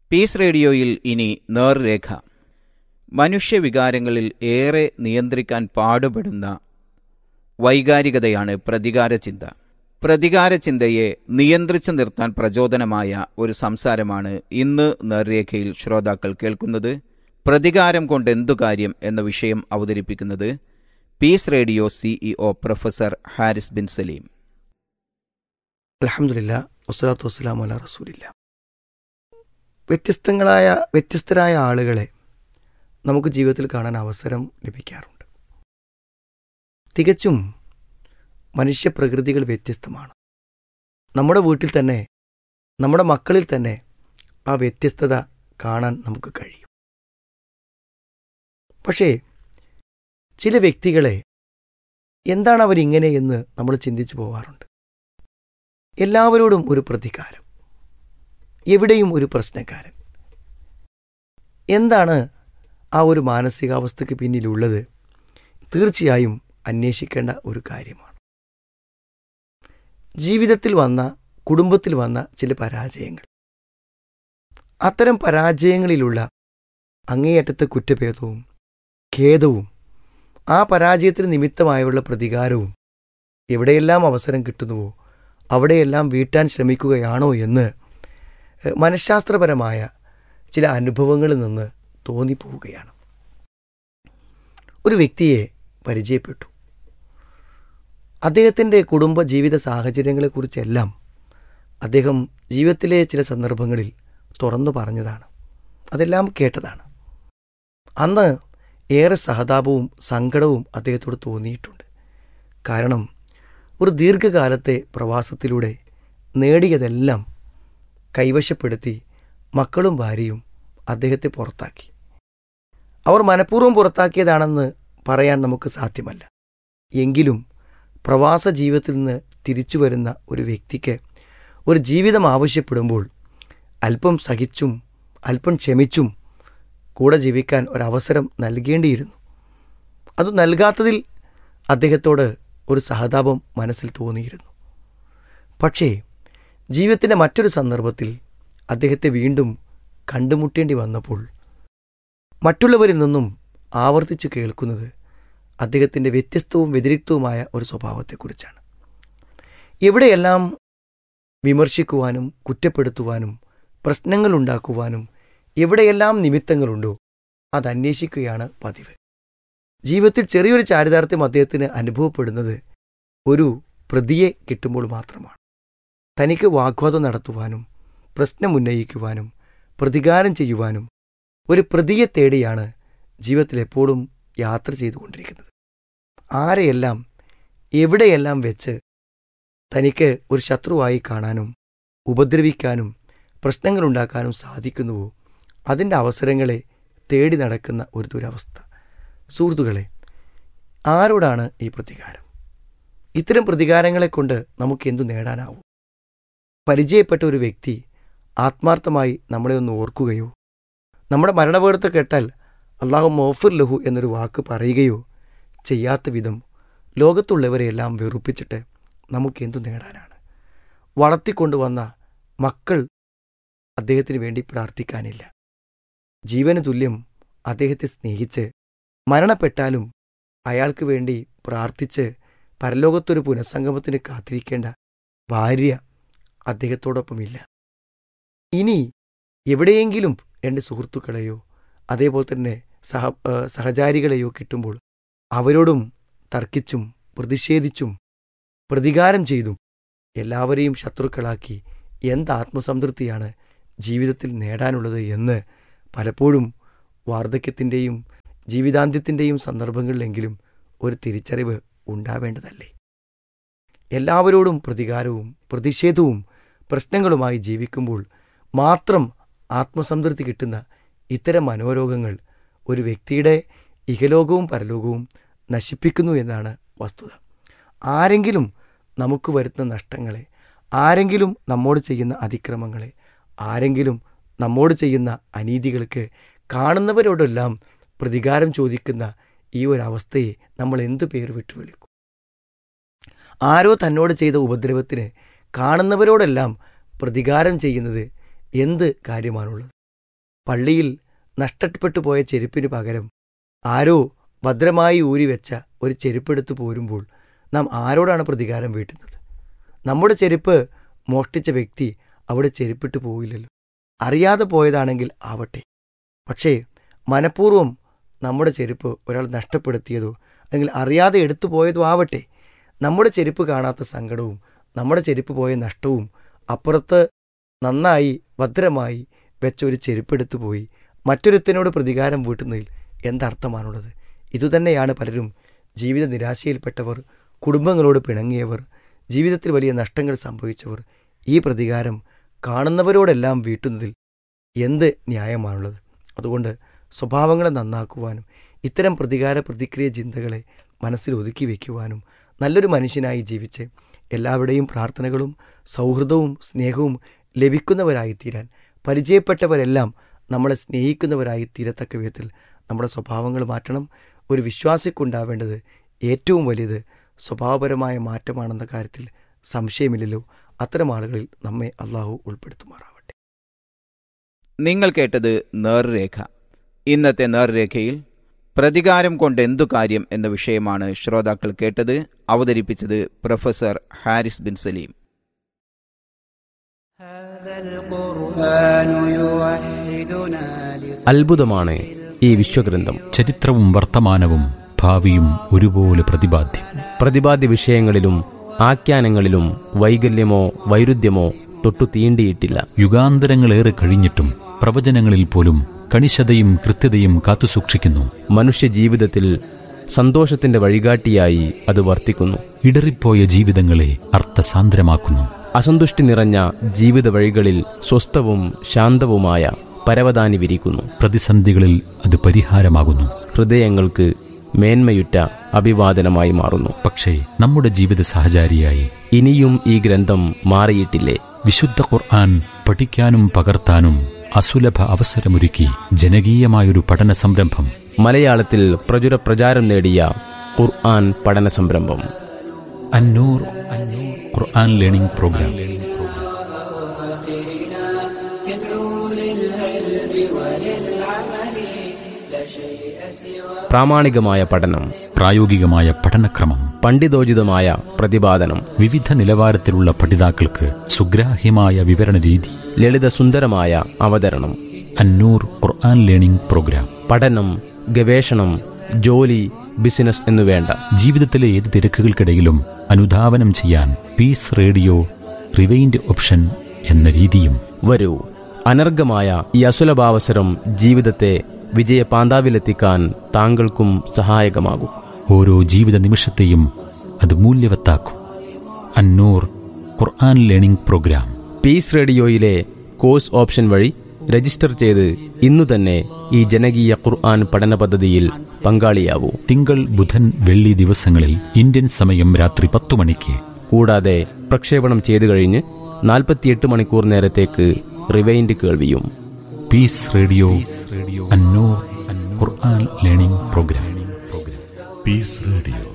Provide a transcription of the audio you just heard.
Piece റേഡിയോയിൽ ഇനി നേർരേഖ മനുഷ്യവികാരങ്ങളിൽ ഏറെ നിയന്ത്രിക്കാൻ പാടുപെടുന്ന വൈകാരികതയാണ് പ്രതികാര ചിന്ത പ്രതികാര ചിന്തയെ നിയന്ത്രിച്ചു നിർത്താൻ പ്രചോദനമായ ഒരു സംസാരമാണ് ഇന്ന് നേർരേഖയിൽ ശ്രോതാക്കൾ കേൾക്കുന്നത് പ്രതികാരം കൊണ്ട് എന്തു കാര്യം എന്ന വിഷയം അവതരിപ്പിക്കുന്നത് peace radio CEO professor Haris bin Saleem അലഹമില്ല വസ്സലാത്തു വസ്സലാം അല റസൂലില്ല വ്യത്യസ്തങ്ങളായ വ്യത്യസ്തരായ ആളുകളെ നമുക്ക് ജീവിതത്തിൽ കാണാൻ അവസരം ലഭിക്കാറുണ്ട് തികച്ചും മനുഷ്യപ്രകൃതികൾ വ്യത്യസ്തമാണ് നമ്മുടെ വീട്ടിൽ തന്നെ നമ്മുടെ മക്കളിൽ തന്നെ ആ വ്യത്യസ്തത കാണാൻ നമുക്ക് കഴിയും പക്ഷേ ചില വ്യക്തികളെ എന്താണ് അവരിങ്ങനെ എന്ന് നമ്മൾ ചിന്തിച്ചു പോവാറുണ്ട് എല്ലാവരോടും ഒരു പ്രതികാരം എവിടെയും ഒരു പ്രശ്നക്കാരൻ എന്താണ് ആ ഒരു മാനസികാവസ്ഥയ്ക്ക് പിന്നിലുള്ളത് തീർച്ചയായും അന്വേഷിക്കേണ്ട ഒരു കാര്യമാണ് ജീവിതത്തിൽ വന്ന കുടുംബത്തിൽ വന്ന ചില പരാജയങ്ങൾ അത്തരം പരാജയങ്ങളിലുള്ള അങ്ങേയറ്റത്തെ കുറ്റഭേദവും ഖേദവും ആ പരാജയത്തിന് നിമിത്തമായുള്ള പ്രതികാരവും എവിടെയെല്ലാം അവസരം കിട്ടുന്നുവോ അവിടെയെല്ലാം വീട്ടാൻ ശ്രമിക്കുകയാണോ എന്ന് മനഃശാസ്ത്രപരമായ ചില അനുഭവങ്ങളിൽ നിന്ന് തോന്നിപ്പോവുകയാണ് ഒരു വ്യക്തിയെ പരിചയപ്പെട്ടു അദ്ദേഹത്തിൻ്റെ കുടുംബ ജീവിത സാഹചര്യങ്ങളെക്കുറിച്ചെല്ലാം അദ്ദേഹം ജീവിതത്തിലെ ചില സന്ദർഭങ്ങളിൽ തുറന്നു പറഞ്ഞതാണ് അതെല്ലാം കേട്ടതാണ് അന്ന് ഏറെ സഹതാപവും സങ്കടവും അദ്ദേഹത്തോട് തോന്നിയിട്ടുണ്ട് കാരണം ഒരു ദീർഘകാലത്തെ പ്രവാസത്തിലൂടെ നേടിയതെല്ലാം കൈവശപ്പെടുത്തി മക്കളും ഭാര്യയും അദ്ദേഹത്തെ പുറത്താക്കി അവർ മനഃപൂർവ്വം പുറത്താക്കിയതാണെന്ന് പറയാൻ നമുക്ക് സാധ്യമല്ല എങ്കിലും പ്രവാസ ജീവിതത്തിൽ നിന്ന് തിരിച്ചു വരുന്ന ഒരു വ്യക്തിക്ക് ഒരു ജീവിതം ആവശ്യപ്പെടുമ്പോൾ അല്പം സഹിച്ചും അല്പം ക്ഷമിച്ചും കൂടെ ജീവിക്കാൻ ഒരവസരം നൽകേണ്ടിയിരുന്നു അത് നൽകാത്തതിൽ അദ്ദേഹത്തോട് ഒരു സഹതാപം മനസ്സിൽ തോന്നിയിരുന്നു പക്ഷേ ജീവിതത്തിൻ്റെ മറ്റൊരു സന്ദർഭത്തിൽ അദ്ദേഹത്തെ വീണ്ടും കണ്ടുമുട്ടേണ്ടി വന്നപ്പോൾ മറ്റുള്ളവരിൽ നിന്നും ആവർത്തിച്ചു കേൾക്കുന്നത് അദ്ദേഹത്തിൻ്റെ വ്യത്യസ്തവും വ്യതിരിക്തവുമായ ഒരു സ്വഭാവത്തെക്കുറിച്ചാണ് എവിടെയെല്ലാം വിമർശിക്കുവാനും കുറ്റപ്പെടുത്തുവാനും പ്രശ്നങ്ങളുണ്ടാക്കുവാനും എവിടെയെല്ലാം നിമിത്തങ്ങളുണ്ടോ അത് അന്വേഷിക്കുകയാണ് പതിവ് ജീവിതത്തിൽ ചെറിയൊരു ചാരിതാർത്ഥ്യം അദ്ദേഹത്തിന് അനുഭവപ്പെടുന്നത് ഒരു പ്രതിയെ കിട്ടുമ്പോൾ മാത്രമാണ് തനിക്ക് വാഗ്വാദം നടത്തുവാനും പ്രശ്നം ഉന്നയിക്കുവാനും പ്രതികാരം ചെയ്യുവാനും ഒരു പ്രതിയെ തേടിയാണ് ജീവിതത്തിൽ എപ്പോഴും യാത്ര ചെയ്തുകൊണ്ടിരിക്കുന്നത് ആരെയെല്ലാം എവിടെയെല്ലാം വെച്ച് തനിക്ക് ഒരു ശത്രുവായി കാണാനും ഉപദ്രവിക്കാനും പ്രശ്നങ്ങളുണ്ടാക്കാനും സാധിക്കുന്നുവോ അതിൻ്റെ അവസരങ്ങളെ തേടി നടക്കുന്ന ഒരു ദുരവസ്ഥ സുഹൃത്തുക്കളെ ആരോടാണ് ഈ പ്രതികാരം ഇത്തരം പ്രതികാരങ്ങളെ കൊണ്ട് നമുക്ക് എന്തു നേടാനാവും പരിചയപ്പെട്ട ഒരു വ്യക്തി ആത്മാർത്ഥമായി നമ്മളെ ഒന്ന് ഓർക്കുകയോ നമ്മുടെ മരണവേർത്ത കേട്ടാൽ അള്ളാഹു മോഫിർ ലഹു എന്നൊരു വാക്ക് പറയുകയോ ചെയ്യാത്ത വിധം ലോകത്തുള്ളവരെയെല്ലാം വെറുപ്പിച്ചിട്ട് നമുക്ക് എന്തു നേടാനാണ് വളർത്തിക്കൊണ്ടുവന്ന മക്കൾ അദ്ദേഹത്തിന് വേണ്ടി പ്രാർത്ഥിക്കാനില്ല ജീവന് തുല്യം അദ്ദേഹത്തെ സ്നേഹിച്ച് മരണപ്പെട്ടാലും അയാൾക്ക് വേണ്ടി പ്രാർത്ഥിച്ച് പരലോകത്തൊരു പുനഃസംഗമത്തിന് കാത്തിരിക്കേണ്ട ഭാര്യ അദ്ദേഹത്തോടൊപ്പമില്ല ഇനി എവിടെയെങ്കിലും രണ്ട് സുഹൃത്തുക്കളെയോ അതേപോലെ തന്നെ സഹ സഹചാരികളെയോ കിട്ടുമ്പോൾ അവരോടും തർക്കിച്ചും പ്രതിഷേധിച്ചും പ്രതികാരം ചെയ്തും എല്ലാവരെയും ശത്രുക്കളാക്കി എന്ത് ആത്മസംതൃപ്തിയാണ് ജീവിതത്തിൽ നേടാനുള്ളത് എന്ന് പലപ്പോഴും വാർദ്ധക്യത്തിൻ്റെയും ജീവിതാന്ത്യത്തിൻ്റെയും സന്ദർഭങ്ങളിലെങ്കിലും ഒരു തിരിച്ചറിവ് ഉണ്ടാവേണ്ടതല്ലേ എല്ലാവരോടും പ്രതികാരവും പ്രതിഷേധവും പ്രശ്നങ്ങളുമായി ജീവിക്കുമ്പോൾ മാത്രം ആത്മസംതൃപ്തി കിട്ടുന്ന ഇത്തരം മനോരോഗങ്ങൾ ഒരു വ്യക്തിയുടെ ഇഹലോകവും പരലോകവും നശിപ്പിക്കുന്നു എന്നാണ് വസ്തുത ആരെങ്കിലും നമുക്ക് വരുത്തുന്ന നഷ്ടങ്ങളെ ആരെങ്കിലും നമ്മോട് ചെയ്യുന്ന അതിക്രമങ്ങളെ ആരെങ്കിലും നമ്മോട് ചെയ്യുന്ന അനീതികൾക്ക് കാണുന്നവരോടെല്ലാം പ്രതികാരം ചോദിക്കുന്ന ഈ ഒരു അവസ്ഥയെ നമ്മൾ എന്തു പേര് വിട്ടു വിളിക്കും ആരോ തന്നോട് ചെയ്ത ഉപദ്രവത്തിന് കാണുന്നവരോടെല്ലാം പ്രതികാരം ചെയ്യുന്നത് എന്ത് കാര്യമാണുള്ളത് പള്ളിയിൽ നഷ്ടപ്പെട്ടു പോയ ചെരുപ്പിന് പകരം ആരോ ഭദ്രമായി ഊരി വെച്ച ഒരു ചെരുപ്പെടുത്ത് പോരുമ്പോൾ നാം ആരോടാണ് പ്രതികാരം വീട്ടുന്നത് നമ്മുടെ ചെരുപ്പ് മോഷ്ടിച്ച വ്യക്തി അവിടെ ചെരുപ്പിട്ട് പോയില്ലല്ലോ അറിയാതെ പോയതാണെങ്കിൽ ആവട്ടെ പക്ഷേ മനഃപൂർവ്വം നമ്മുടെ ചെരുപ്പ് ഒരാൾ നഷ്ടപ്പെടുത്തിയതോ അല്ലെങ്കിൽ അറിയാതെ എടുത്തു പോയതോ ആവട്ടെ നമ്മുടെ ചെരുപ്പ് കാണാത്ത സങ്കടവും നമ്മുടെ ചെരുപ്പ് പോയ നഷ്ടവും അപ്പുറത്ത് നന്നായി ഭദ്രമായി വെച്ച ഒരു ചെരുപ്പെടുത്തു പോയി മറ്റൊരുത്തനോട് പ്രതികാരം വീട്ടുന്നതിൽ എന്തർത്ഥമാണുള്ളത് ഇതുതന്നെയാണ് പലരും ജീവിത നിരാശയിൽപ്പെട്ടവർ കുടുംബങ്ങളോട് പിണങ്ങിയവർ ജീവിതത്തിൽ വലിയ നഷ്ടങ്ങൾ സംഭവിച്ചവർ ഈ പ്രതികാരം കാണുന്നവരോടെല്ലാം വീട്ടുന്നതിൽ എന്ത് ന്യായമാണുള്ളത് അതുകൊണ്ട് സ്വഭാവങ്ങളെ നന്നാക്കുവാനും ഇത്തരം പ്രതികാര പ്രതിക്രിയ ചിന്തകളെ മനസ്സിൽ ഒതുക്കി വയ്ക്കുവാനും നല്ലൊരു മനുഷ്യനായി ജീവിച്ച് എല്ലാവരുടെയും പ്രാർത്ഥനകളും സൗഹൃദവും സ്നേഹവും ലഭിക്കുന്നവരായിത്തീരാൻ പരിചയപ്പെട്ടവരെല്ലാം നമ്മളെ സ്നേഹിക്കുന്നവരായി തീരത്തക്ക വിധത്തിൽ നമ്മുടെ സ്വഭാവങ്ങൾ മാറ്റണം ഒരു വിശ്വാസിക്കുണ്ടാവേണ്ടത് ഏറ്റവും വലുത് സ്വഭാവപരമായ മാറ്റമാണെന്ന കാര്യത്തിൽ സംശയമില്ലല്ലോ അത്തരം ആളുകളിൽ നമ്മെ അള്ളാഹു ഉൾപ്പെടുത്തുമാറാവട്ടെ നിങ്ങൾ കേട്ടത് നേർരേഖ ഇന്നത്തെ നേർരേഖയിൽ പ്രതികാരം കൊണ്ട് എന്തു കാര്യം എന്ന വിഷയമാണ് ശ്രോതാക്കൾ കേട്ടത് അവതരിപ്പിച്ചത് പ്രൊഫസർ ഹാരിസ് ബിൻ സലീം هذا القرآن يوحدنا അത്ഭുതമാണ് ഈ വിശ്വഗ്രന്ഥം ചരിത്രവും വർത്തമാനവും ഭാവിയും ഒരുപോലെ പ്രതിപാദ്യം പ്രതിപാദ്യ വിഷയങ്ങളിലും ആഖ്യാനങ്ങളിലും വൈകല്യമോ വൈരുദ്ധ്യമോ തൊട്ടു തീണ്ടിയിട്ടില്ല യുഗാന്തരങ്ങളേറെ കഴിഞ്ഞിട്ടും പ്രവചനങ്ങളിൽ പോലും കണിശതയും കൃത്യതയും കാത്തുസൂക്ഷിക്കുന്നു മനുഷ്യ ജീവിതത്തിൽ സന്തോഷത്തിന്റെ വഴികാട്ടിയായി അത് വർത്തിക്കുന്നു ഇടറിപ്പോയ ജീവിതങ്ങളെ അർത്ഥസാന്ദ്രമാക്കുന്നു അസന്തുഷ്ടി നിറഞ്ഞ ജീവിത വഴികളിൽ സ്വസ്ഥവും ശാന്തവുമായ പരവതാനി വിരിക്കുന്നു പ്രതിസന്ധികളിൽ അത് പരിഹാരമാകുന്നു ഹൃദയങ്ങൾക്ക് മേന്മയുറ്റ അഭിവാദനമായി മാറുന്നു പക്ഷേ നമ്മുടെ ജീവിത സഹചാരിയായി ഇനിയും ഈ ഗ്രന്ഥം മാറിയിട്ടില്ലേ വിശുദ്ധ ഖുർആൻ പഠിക്കാനും പകർത്താനും അസുലഭ അവസരമൊരുക്കി ജനകീയമായൊരു പഠന സംരംഭം മലയാളത്തിൽ പ്രചുര പ്രചാരം നേടിയ ഖുർആൻ പഠന സംരംഭം അന്നൂർ അന്നൂർ ഖുർആൻ ലേണിംഗ് പ്രോഗ്രാം പ്രാമാണികമായ പഠനം പ്രായോഗികമായ പഠനക്രമം പണ്ഡിതോചിതമായ പ്രതിപാദനം വിവിധ നിലവാരത്തിലുള്ള പഠിതാക്കൾക്ക് സുഗ്രാഹ്യമായ വിവരണ രീതി ലളിതസുന്ദരമായ അവതരണം അന്നൂർ ഖുർആൻ ലേണിംഗ് പ്രോഗ്രാം പഠനം ഗവേഷണം ജോലി ബിസിനസ് എന്നു വേണ്ട ജീവിതത്തിലെ ഏത് തിരക്കുകൾക്കിടയിലും അനുധാവനം ചെയ്യാൻ പീസ് റേഡിയോ റിവൈൻഡ് ഓപ്ഷൻ എന്ന രീതിയും വരൂ അനർഘമായ ഈ അസുലഭാവസരം ജീവിതത്തെ വിജയ പാന്താവിലെത്തിക്കാൻ താങ്കൾക്കും സഹായകമാകും ഓരോ ജീവിത നിമിഷത്തെയും അത് മൂല്യവത്താക്കും Annoor Quran learning program peace റേഡിയോയിലെ കോഴ്സ് ഓപ്ഷൻ വഴി രജിസ്റ്റർ ചെയ്ത് ഇന്നു തന്നെ ഈ ജനകീയ ഖുർആൻ പഠന പദ്ധതിയിൽ പങ്കാളിയാവൂ തിങ്കൾ ബുധൻ വെള്ളി ദിവസങ്ങളിൽ ഇന്ത്യൻ സമയം രാത്രി പത്തു മണിക്ക് കൂടാതെ പ്രക്ഷേപണം ചെയ്തു കഴിഞ്ഞ് നാൽപ്പത്തിയെട്ട് മണിക്കൂർ നേരത്തേക്ക് റിവൈൻഡ് കേൾവിയും peace radio Annoor Quran learning program Peace Radio.